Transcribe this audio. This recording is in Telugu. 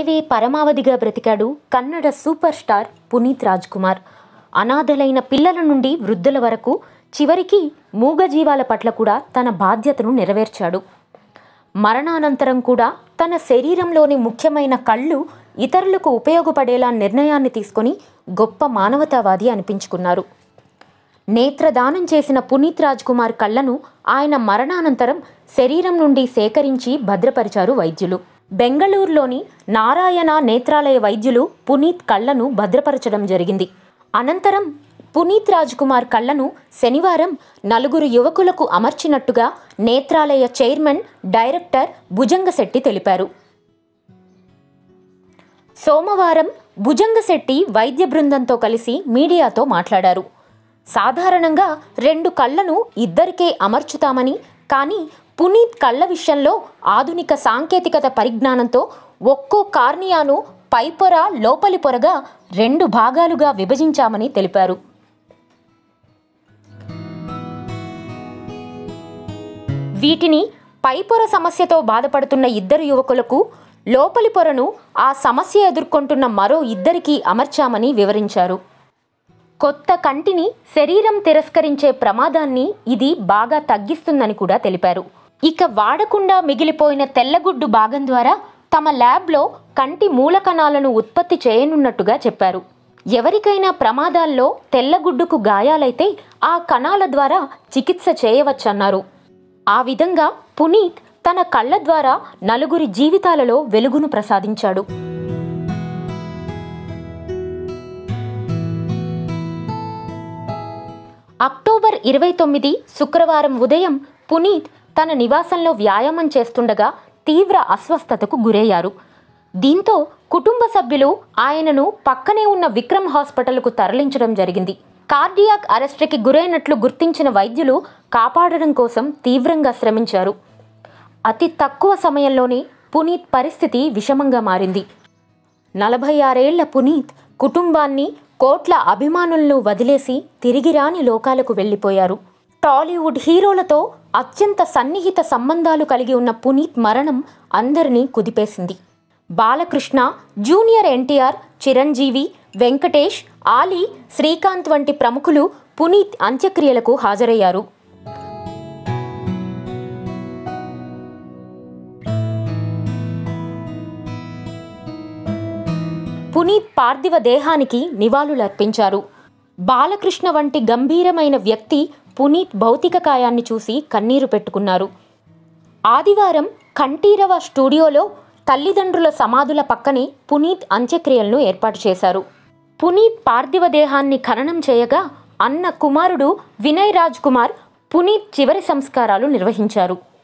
సేవే పరమావధిగా బ్రతికాడు కన్నడ సూపర్ స్టార్ పునీత్ రాజ్ కుమార్ అనాథలైన పిల్లల నుండి వృద్ధుల వరకు చివరికి మూగజీవాల పట్ల కూడా తన బాధ్యతను నెరవేర్చాడు మరణానంతరం కూడా తన శరీరంలోని ముఖ్యమైన కళ్ళు ఇతరులకు ఉపయోగపడేలా నిర్ణయాన్ని తీసుకొని గొప్ప మానవతావాది అనిపించుకున్నారు నేత్రదానం చేసిన పునీత్ రాజ్ కుమార్ కళ్ళను ఆయన మరణానంతరం శరీరం నుండి సేకరించి భద్రపరిచారు వైద్యులు బెంగళూరులోని నారాయణ నేత్రాలయ వైద్యులు పునీత్ కళ్ళను భద్రపరచడం జరిగింది అనంతరం పునీత్ రాజ్ కుమార్ కళ్ళను శనివారం నలుగురు యువకులకు అమర్చినట్టుగా నేత్రాలయ చైర్మన్ డైరెక్టర్ భుజంగశెట్టి తెలిపారు సోమవారం భుజంగశెట్టి వైద్య బృందంతో కలిసి మీడియాతో మాట్లాడారు సాధారణంగా రెండు కళ్ళను ఇద్దరికే అమర్చుతామని కానీ పునీత్ కళ్ళ విషయంలో ఆధునిక సాంకేతికత పరిజ్ఞానంతో ఒక్కో కార్నియాను పైపొర లోపలి పొరగా రెండు భాగాలుగా విభజించామని తెలిపారు వీటిని పైపొర సమస్యతో బాధపడుతున్న ఇద్దరు యువకులకు లోపలి పొరను ఆ సమస్య ఎదుర్కొంటున్న మరో ఇద్దరికి అమర్చామని వివరించారు కొత్త కంటిని శరీరం తిరస్కరించే ప్రమాదాన్ని ఇది బాగా తగ్గిస్తుందని కూడా తెలిపారు ఇక వాడకుండా మిగిలిపోయిన తెల్లగుడ్డు భాగం ద్వారా తమ ల్యాబ్లో కంటి మూలకణాలను ఉత్పత్తి చేయనున్నట్టుగా చెప్పారు ఎవరికైనా ప్రమాదాల్లో తెల్లగుడ్డుకు గాయాలైతే ఆ కణాల ద్వారా చికిత్స చేయవచ్చన్నారు ఆ విధంగా పునీత్ తన కళ్ళ ద్వారా నలుగురి జీవితాలలో వెలుగును ప్రసాదించాడు అక్టోబర్ ఇరవై తొమ్మిది శుక్రవారం ఉదయం పునీత్ తన నివాసంలో వ్యాయామం చేస్తుండగా తీవ్ర అస్వస్థతకు గురయ్యారు దీంతో కుటుంబ సభ్యులు ఆయనను పక్కనే ఉన్న విక్రమ్ హాస్పిటల్కు తరలించడం జరిగింది కార్డియాక్ అరెస్ట్కి గురైనట్లు గుర్తించిన వైద్యులు కాపాడడం కోసం తీవ్రంగా శ్రమించారు అతి తక్కువ సమయంలోనే పునీత్ పరిస్థితి విషమంగా మారింది నలభై ఆరేళ్ల పునీత్ కుటుంబాన్ని కోట్ల అభిమానులను వదిలేసి తిరిగి రాని లోకాలకు వెళ్ళిపోయారు టాలీవుడ్ హీరోలతో అత్యంత సన్నిహిత సంబంధాలు కలిగి ఉన్న పునీత్ మరణం అందరినీ కుదిపేసింది బాలకృష్ణ జూనియర్ ఎన్టీఆర్ చిరంజీవి వెంకటేష్ ఆలీ శ్రీకాంత్ వంటి ప్రముఖులు పునీత్ అంత్యక్రియలకు హాజరయ్యారు పునీత్ పార్థివ దేహానికి నివాళులర్పించారు బాలకృష్ణ వంటి గంభీరమైన వ్యక్తి పునీత్ భౌతిక కాయాన్ని చూసి కన్నీరు పెట్టుకున్నారు ఆదివారం కంఠీరవ స్టూడియోలో తల్లిదండ్రుల సమాధుల పక్కనే పునీత్ అంత్యక్రియలను ఏర్పాటు చేశారు పునీత్ పార్థివ దేహాన్ని ఖననం చేయగా అన్న కుమారుడు వినయ్ రాజ్ కుమార్ పునీత్ చివరి సంస్కారాలు నిర్వహించారు